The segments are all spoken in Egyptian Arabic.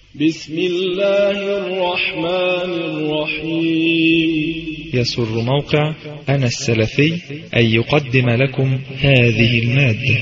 بسم الله الرحمن الرحيم يسر موقع أنا السلفي أن يقدم لكم هذه المادة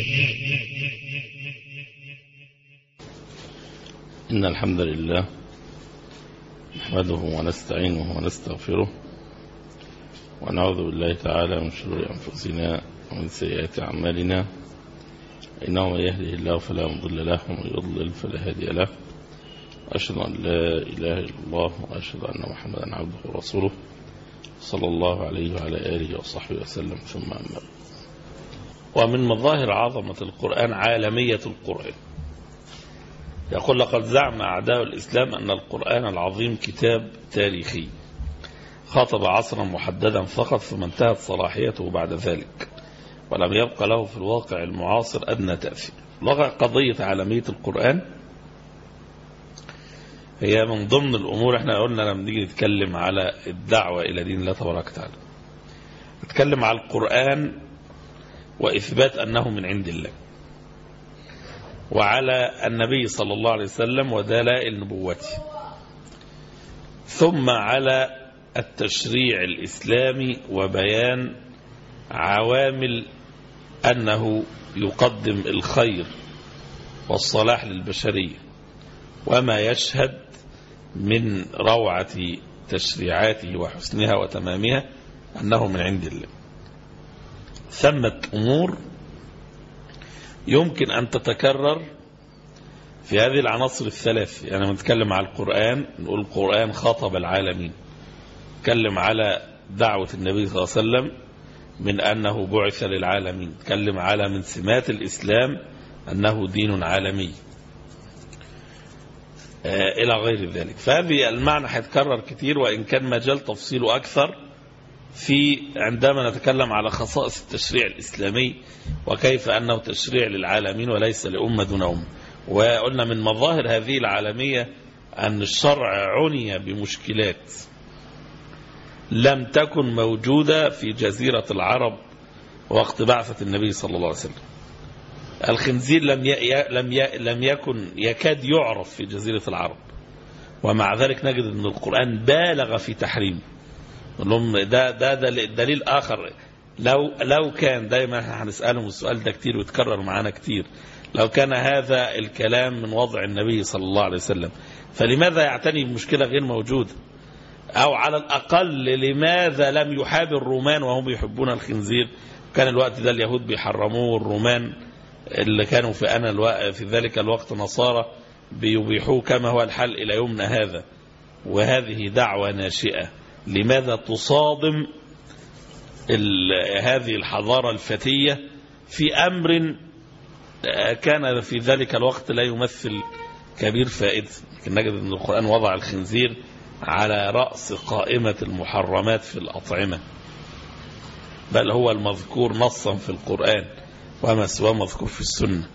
إن الحمد لله نحمده ونستعينه ونستغفره ونعوذ بالله تعالى من شرور أنفسنا ومن سيئات أعمالنا إنه من يهده الله فلا مضل له ومن يضلل فلا هادي له أشهد أن لا إله إلا الله وأشهد أن محمدا عبده ورسوله صلى الله عليه وعلى آله وصحبه وسلم ثم أما ومن مظاهر عظمة القرآن عالمية القرآن يقول لقد زعم أعداء الإسلام أن القرآن العظيم كتاب تاريخي خاطب عصرا محددا فقط ثم انتهت صلاحيته بعد ذلك ولم يبقى له في الواقع المعاصر أدنى تأثير لغة قضية عالمية القرآن هي من ضمن الأمور احنا قلنا لما نيجي نتكلم على الدعوة إلى دين الله تبارك وتعالى نتكلم على القرآن وإثبات أنه من عند الله وعلى النبي صلى الله عليه وسلم ودلائل نبوته ثم على التشريع الإسلامي وبيان عوامل أنه يقدم الخير والصلاح للبشرية وما يشهد من روعة تشريعاته وحسنها وتمامها أنه من عند الله ثمة أمور يمكن أن تتكرر في هذه العناصر الثلاث يعني نتكلم على القرآن نقول القرآن خاطب العالمين نتكلم على دعوة النبي صلى الله عليه وسلم من أنه بعث للعالمين نتكلم على من سمات الإسلام أنه دين عالمي آه إلى غير ذلك فهذه المعنى هيتكرر كتير وإن كان مجال تفصيله أكثر في عندما نتكلم على خصائص التشريع الإسلامي وكيف أنه تشريع للعالمين وليس لأمة دون أمة وقلنا من مظاهر هذه العالمية أن الشرع عني بمشكلات لم تكن موجودة في جزيرة العرب وقت بعثة النبي صلى الله عليه وسلم الخنزير لم ي... لم ي... لم يكن يكاد يعرف في جزيرة العرب ومع ذلك نجد أن القرآن بالغ في تحريمه لهم ده ده دليل آخر لو لو كان دايما احنا هنسألهم السؤال ده كتير ويتكرر معانا كتير لو كان هذا الكلام من وضع النبي صلى الله عليه وسلم فلماذا يعتني بمشكلة غير موجودة أو على الأقل لماذا لم يحاب الرومان وهم يحبون الخنزير كان الوقت ده اليهود بيحرموه والرومان اللي كانوا في أنا الوقت في ذلك الوقت نصارى بيبيحوه كما هو الحال إلى يومنا هذا وهذه دعوة ناشئة لماذا تصادم هذه الحضارة الفتية في أمر كان في ذلك الوقت لا يمثل كبير فائدة لكن نجد أن القرآن وضع الخنزير على رأس قائمة المحرمات في الأطعمة بل هو المذكور نصا في القرآن وما سواه مذكور في السنة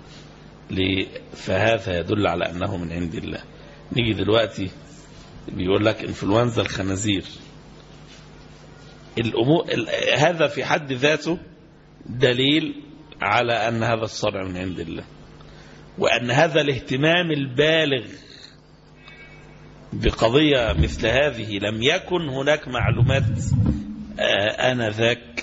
فهذا يدل على أنه من عند الله نيجي دلوقتي بيقول لك انفلونزا الخنازير الأمور هذا في حد ذاته دليل على أن هذا الشرع من عند الله وأن هذا الاهتمام البالغ بقضية مثل هذه لم يكن هناك معلومات آنذاك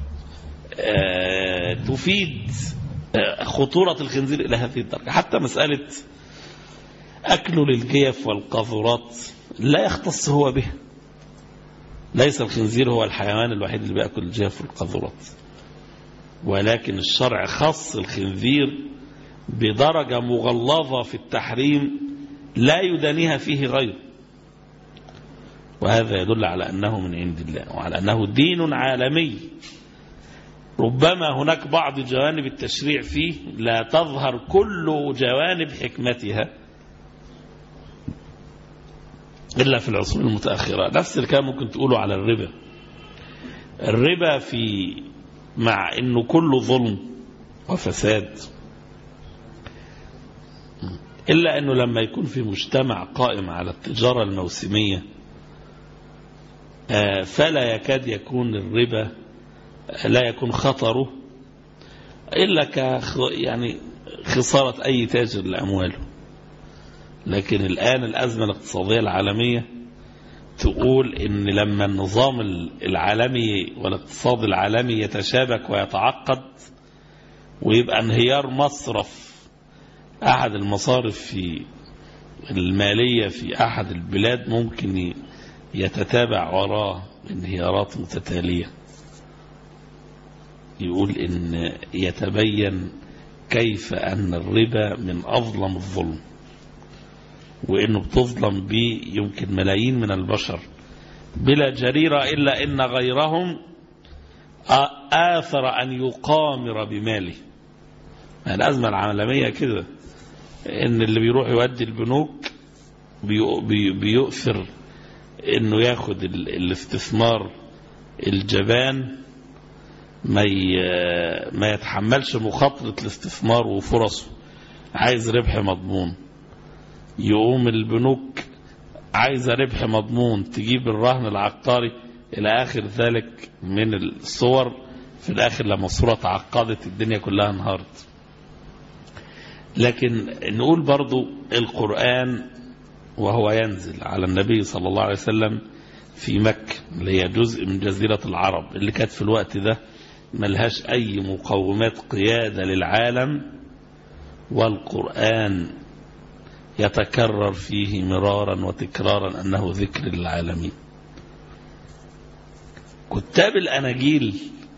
تفيد خطورة الخنزير إلى هذه الدرجة حتى مسألة أكله للجيف والقاذورات لا يختص هو به ليس الخنزير هو الحيوان الوحيد اللي بيأكل الجيف والقاذورات ولكن الشرع خص الخنزير بدرجة مغلظة في التحريم لا يدانيها فيه غيره وهذا يدل على أنه من عند الله وعلى أنه دين عالمي ربما هناك بعض جوانب التشريع فيه لا تظهر كل جوانب حكمتها إلا في العصور المتأخرة نفس الكلام ممكن تقوله على الربا الربا في مع أنه كله ظلم وفساد إلا أنه لما يكون في مجتمع قائم على التجارة الموسمية فلا يكاد يكون الربا لا يكون خطره إلا ك يعني خسارة أي تاجر لأمواله لكن الآن الأزمة الاقتصادية العالمية تقول إن لما النظام العالمي والاقتصاد العالمي يتشابك ويتعقد ويبقى انهيار مصرف أحد المصارف في المالية في أحد البلاد ممكن يتتابع وراه انهيارات متتالية يقول إن يتبين كيف أن الربا من أظلم الظلم وإنه بتظلم به يمكن ملايين من البشر بلا جريرة إلا إن غيرهم آثر أن يقامر بماله الأزمة العالمية كده إن اللي بيروح يودي البنوك بيؤثر إنه ياخد الاستثمار الجبان ما ما يتحملش مخاطرة الاستثمار وفرصه عايز ربح مضمون يقوم البنوك عايزة ربح مضمون تجيب الرهن العقاري إلى آخر ذلك من الصور في الآخر لما الصورة تعقدت الدنيا كلها انهارت لكن نقول برضو القرآن وهو ينزل على النبي صلى الله عليه وسلم في مكة اللي هي جزء من جزيرة العرب اللي كانت في الوقت ده ملهاش أي مقومات قيادة للعالم والقرآن يتكرر فيه مرارا وتكرارا أنه ذكر للعالمين كتاب الأناجيل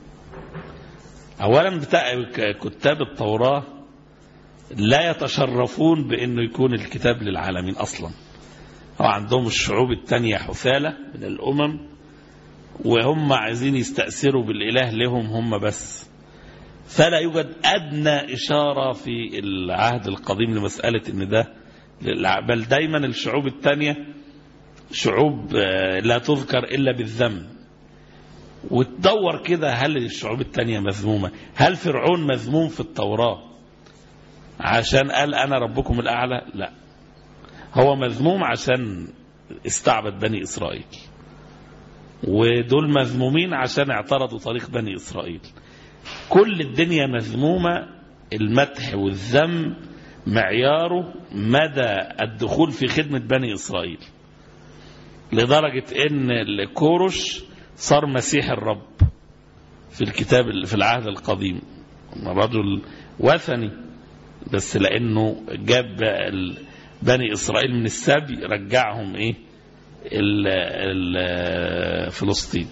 أولا بتاع كتاب التوراة لا يتشرفون بأنه يكون الكتاب للعالمين أصلا هو عندهم الشعوب التانية حثالة من الأمم وهم عايزين يستأثروا بالإله لهم هم بس فلا يوجد أدنى إشارة في العهد القديم لمسألة أن ده بل دايما الشعوب التانية شعوب لا تذكر إلا بالذم وتدور كده هل الشعوب التانية مذمومة هل فرعون مذموم في التوراة عشان قال أنا ربكم الأعلى لا هو مذموم عشان استعبد بني إسرائيل ودول مذمومين عشان اعترضوا طريق بني إسرائيل كل الدنيا مذمومة المدح والذم معياره مدى الدخول في خدمة بني إسرائيل لدرجة ان الكورش صار مسيح الرب في الكتاب في العهد القديم رجل وثني بس لانه جاب بني اسرائيل من السبي رجعهم ايه ال ال فلسطين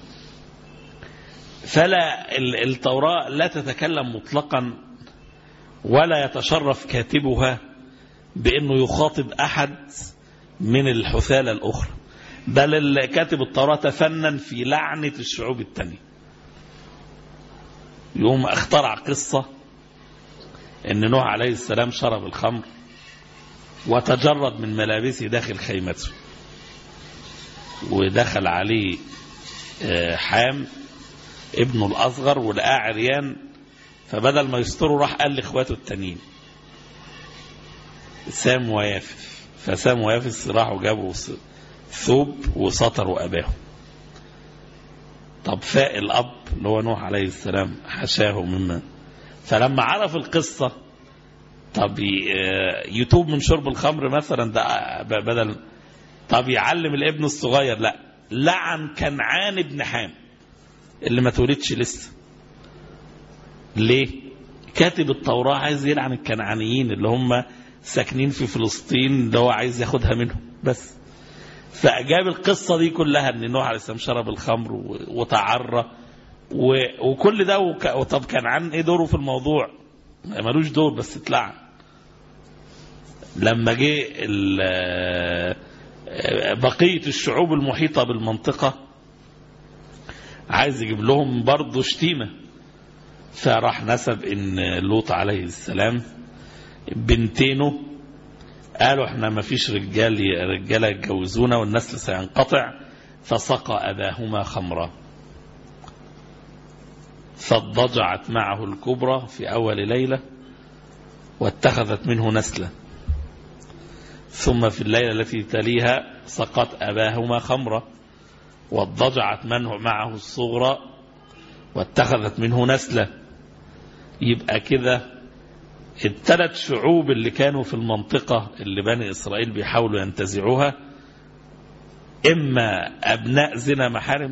فلا التوراة لا تتكلم مطلقا ولا يتشرف كاتبها بأنه يخاطب أحد من الحثالة الأخرى بل كاتب التوراة تفنن في لعنة الشعوب التانية يوم اخترع قصة ان نوح عليه السلام شرب الخمر وتجرد من ملابسه داخل خيمته ودخل عليه حام ابنه الأصغر ولقاه عريان فبدل ما يستروا راح قال لاخواته التانيين سام ويافث فسام ويافث راحوا جابوا ثوب وسطروا أباه طب فاء الأب اللي هو نوح عليه السلام حشاه مما فلما عرف القصة طب يتوب من شرب الخمر مثلا ده بدل طب يعلم الابن الصغير لا لعن كنعان ابن حام اللي ما تولدش لسه ليه كاتب التوراة عايز يلعن الكنعانيين اللي هم ساكنين في فلسطين اللي هو عايز ياخدها منهم بس فأجاب القصة دي كلها ان نوح عليه السلام شرب الخمر وتعرى وكل ده وك... طب كان عن ايه دوره في الموضوع ملوش دور بس اتلعن لما جه بقية الشعوب المحيطة بالمنطقة عايز يجيب لهم برضه شتيمة فراح نسب ان لوط عليه السلام بنتينه قالوا احنا ما فيش رجال رجاله يتجوزونا والنسل سينقطع فسقى اباهما خمرا فاضطجعت معه الكبرى في اول ليله واتخذت منه نسلا ثم في الليله التي تليها سقت اباهما خمرا واضطجعت منه معه الصغرى واتخذت منه نسلا يبقى كده الثلاث شعوب اللي كانوا في المنطقة اللي بني إسرائيل بيحاولوا ينتزعوها إما أبناء زنا محارم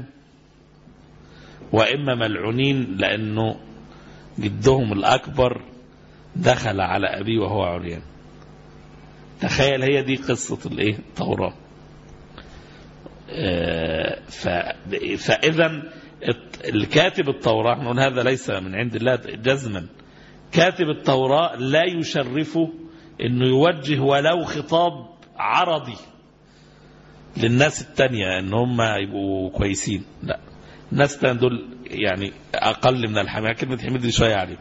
وإما ملعونين لأنه جدهم الأكبر دخل على أبيه وهو عريان تخيل هي دي قصة الإيه التوراة آه، ف- فإذا الكاتب التوراة نقول هذا ليس من عند الله جزما كاتب التوراة لا يشرفه انه يوجه ولو خطاب عرضي للناس التانية ان هم يبقوا كويسين لا الناس التانية دول يعني اقل من الحماية كلمة حميد دي شوية عليهم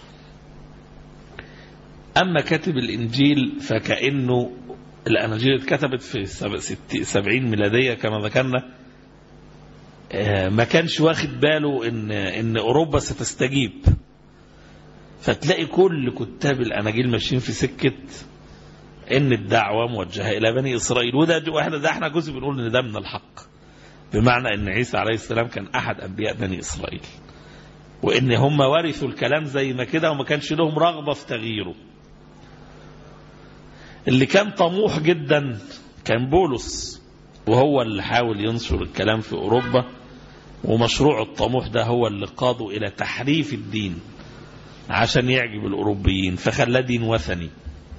اما كاتب الانجيل فكأنه الاناجيل اتكتبت في سب- ست- سبعين ميلادية كما ذكرنا آه، ما كانش واخد باله ان ان اوروبا ستستجيب فتلاقي كل كتاب الاناجيل ماشيين في سكه ان الدعوه موجهه الى بني اسرائيل وده واحنا ده احنا جزء بنقول ان ده من الحق بمعنى ان عيسى عليه السلام كان احد انبياء بني اسرائيل وان هم ورثوا الكلام زي ما كده وما كانش لهم رغبه في تغييره اللي كان طموح جدا كان بولس وهو اللي حاول ينشر الكلام في اوروبا ومشروع الطموح ده هو اللي قاده الى تحريف الدين عشان يعجب الأوروبيين فخلاه دين وثني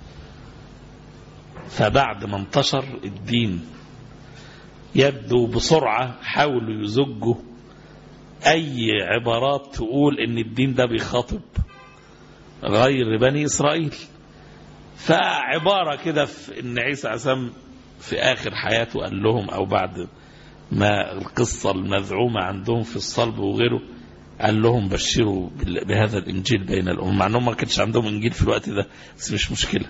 فبعد ما انتشر الدين يبدو بسرعة حاولوا يزجوا أي عبارات تقول إن الدين ده بيخاطب غير بني إسرائيل فعبارة كده في إن عيسى عسام في آخر حياته قال لهم أو بعد ما القصة المزعومة عندهم في الصلب وغيره قال لهم بشروا بال- بهذا الانجيل بين الامم مع انهم ما كانش عندهم انجيل في الوقت ده بس مش مشكله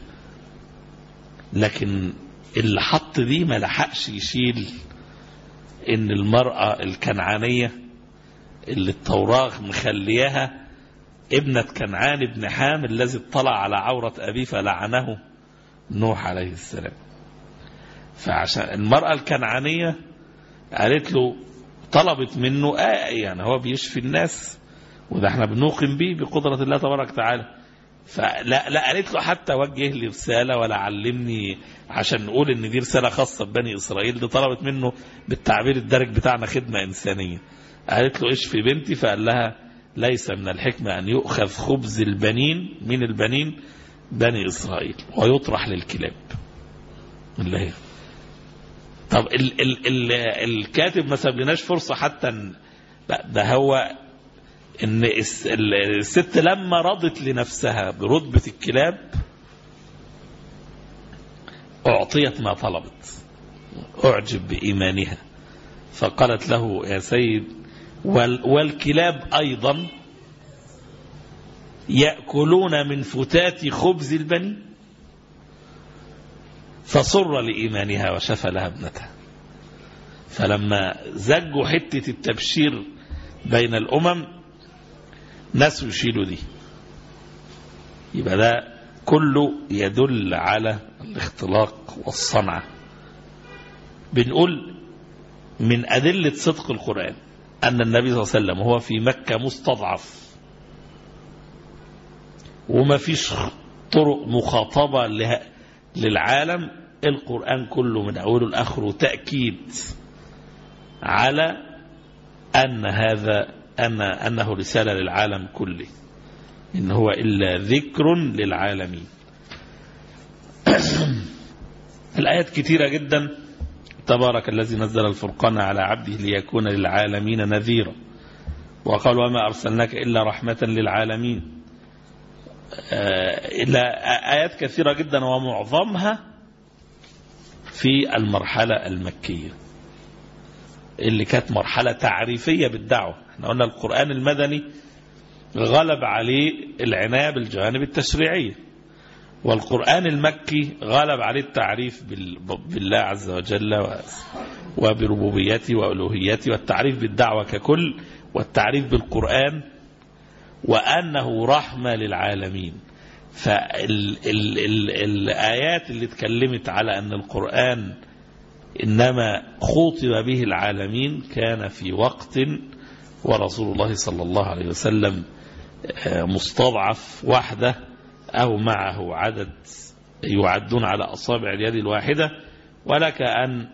لكن اللي حط دي ما لحقش يشيل ان المراه الكنعانيه اللي التوراه مخلياها ابنه كنعان ابن حام الذي اطلع على عوره ابيه فلعنه نوح عليه السلام فعشان المراه الكنعانيه قالت له طلبت منه آه يعني هو بيشفي الناس وده احنا بنوقن بيه بقدرة الله تبارك وتعالى فلا لا قالت له حتى وجه لي رسالة ولا علمني عشان نقول ان دي رسالة خاصة ببني اسرائيل دي طلبت منه بالتعبير الدارج بتاعنا خدمة انسانية قالت له اشفي بنتي فقال لها ليس من الحكمة ان يؤخذ خبز البنين من البنين بني اسرائيل ويطرح للكلاب اللي هي طب ال ال ال الكاتب ما سابلناش فرصة حتى ان لا ده هو ان الس- ال- الست لما رضت لنفسها برتبة الكلاب أعطيت ما طلبت أعجب بإيمانها فقالت له يا سيد وال والكلاب أيضا يأكلون من فتات خبز البني فصر لإيمانها وشفى لها ابنتها فلما زجوا حتة التبشير بين الأمم ناس يشيلوا دي يبقى ده كله يدل على الاختلاق والصنعة بنقول من أدلة صدق القرآن أن النبي صلى الله عليه وسلم هو في مكة مستضعف وما فيش طرق مخاطبة له- للعالم القرآن كله من أوله لآخره تأكيد على أن هذا أن أنه رسالة للعالم كله إن هو إلا ذكر للعالمين الآيات كثيرة جدا تبارك الذي نزل الفرقان على عبده ليكون للعالمين نذيرا وقال وما أرسلناك إلا رحمة للعالمين آه، إلى آيات كثيرة جدا ومعظمها في المرحلة المكية اللي كانت مرحلة تعريفية بالدعوة احنا قلنا القرآن المدني غلب عليه العناية بالجوانب التشريعية والقرآن المكي غلب عليه التعريف بال- بالله عز وجل و- وبربوبيته وألوهيته والتعريف بالدعوة ككل والتعريف بالقرآن وأنه رحمة للعالمين فالآيات اللي اتكلمت على أن القرآن إنما خوطب به العالمين كان في وقت ورسول الله صلى الله عليه وسلم آه، مستضعف وحده أو معه عدد يعدون على أصابع اليد الواحدة ولك أن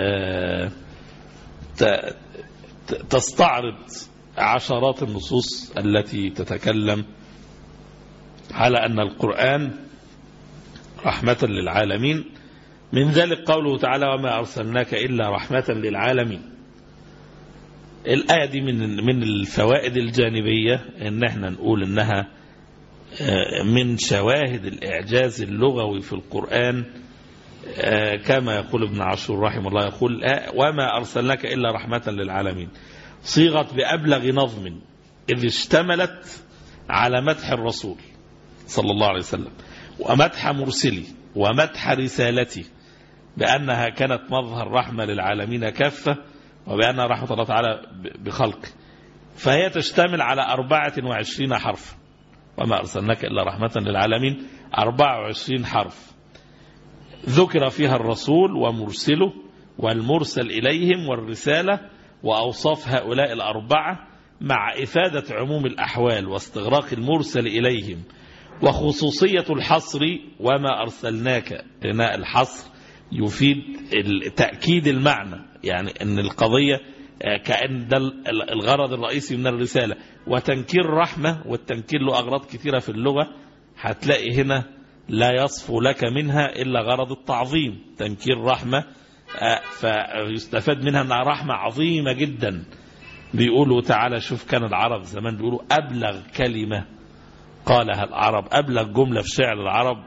تستعرض عشرات النصوص التي تتكلم على أن القرآن رحمة للعالمين من ذلك قوله تعالى وما أرسلناك إلا رحمة للعالمين الآية دي من من الفوائد الجانبية إن احنا نقول إنها من شواهد الإعجاز اللغوي في القرآن كما يقول ابن عاشور رحمه الله يقول وما أرسلناك إلا رحمة للعالمين صيغت بأبلغ نظم إذ اشتملت على مدح الرسول صلى الله عليه وسلم ومدح مرسلي ومدح رسالتي بأنها كانت مظهر رحمة للعالمين كافة وبأنها رحمة الله تعالى بخلقه فهي تشتمل على 24 حرف وما أرسلناك إلا رحمة للعالمين 24 حرف ذكر فيها الرسول ومرسله والمرسل إليهم والرسالة وأوصاف هؤلاء الأربعة مع إفادة عموم الأحوال واستغراق المرسل إليهم وخصوصية الحصر وما أرسلناك هنا الحصر يفيد تأكيد المعنى يعني أن القضية كأن ده الغرض الرئيسي من الرسالة وتنكير رحمة والتنكير له أغراض كثيرة في اللغة هتلاقي هنا لا يصفو لك منها إلا غرض التعظيم تنكير رحمة فيستفاد منها أنها رحمة عظيمة جدا بيقولوا تعالى شوف كان العرب زمان بيقولوا أبلغ كلمة قالها العرب أبلغ جملة في شعر العرب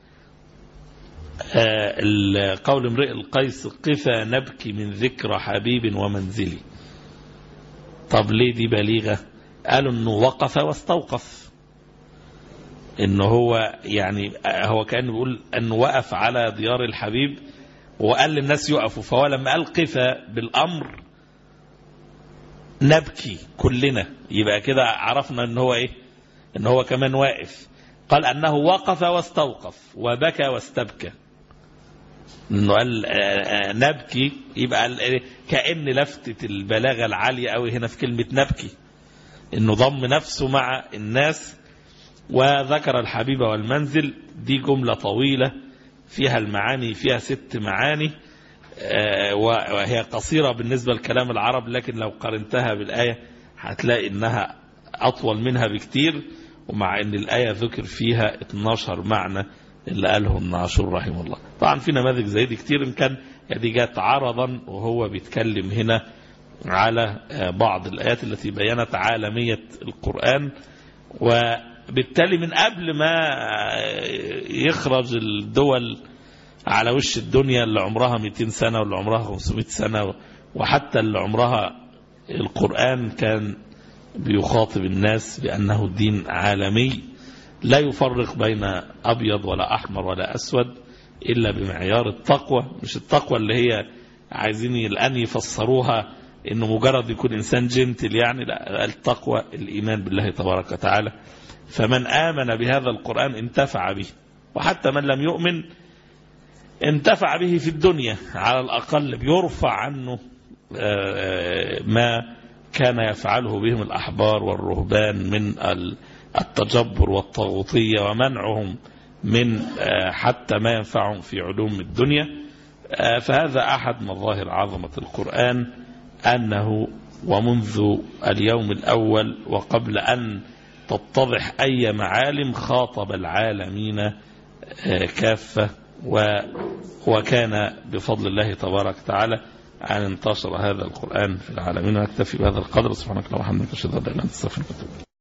قول امرئ القيس قفا نبكي من ذكر حبيب ومنزلي طب ليه دي بليغة قالوا انه وقف واستوقف انه هو يعني هو كان بيقول انه وقف على ديار الحبيب وقال للناس يقفوا فهو لما قال قفا بالامر نبكي كلنا يبقى كده عرفنا ان هو ايه ان هو كمان واقف قال انه وقف واستوقف وبكى واستبكى انه قال نبكي يبقى كأن لفتة البلاغة العالية قوي هنا في كلمة نبكي انه ضم نفسه مع الناس وذكر الحبيب والمنزل دي جملة طويلة فيها المعاني فيها ست معاني وهي قصيرة بالنسبة لكلام العرب لكن لو قارنتها بالآية هتلاقي انها اطول منها بكتير ومع ان الآية ذكر فيها 12 معنى اللي قاله ابن عاشور رحمه الله طبعا في نماذج زي دي كتير ان كان دي جات عرضا وهو بيتكلم هنا على بعض الآيات التي بينت عالمية القرآن وبالتالي من قبل ما يخرج الدول على وش الدنيا اللي عمرها 200 سنة واللي عمرها 500 سنة وحتى اللي عمرها القرآن كان بيخاطب الناس بأنه دين عالمي لا يفرق بين أبيض ولا أحمر ولا أسود إلا بمعيار التقوى مش التقوى اللي هي عايزين الآن يفسروها إنه مجرد يكون إنسان جنتل يعني لا التقوى الإيمان بالله تبارك وتعالى فمن آمن بهذا القرآن انتفع به وحتى من لم يؤمن انتفع به في الدنيا على الأقل بيرفع عنه ما كان يفعله بهم الأحبار والرهبان من التجبر والطاغوتية ومنعهم من حتى ما ينفعهم في علوم الدنيا فهذا أحد مظاهر عظمة القرآن أنه ومنذ اليوم الأول وقبل أن تتضح أي معالم خاطب العالمين كافة وكان بفضل الله تبارك وتعالى أن انتشر هذا القرآن في العالمين نكتفي بهذا القدر سبحانك اللهم وبحمدك أشهد أن لا إله إلا أنت أستغفرك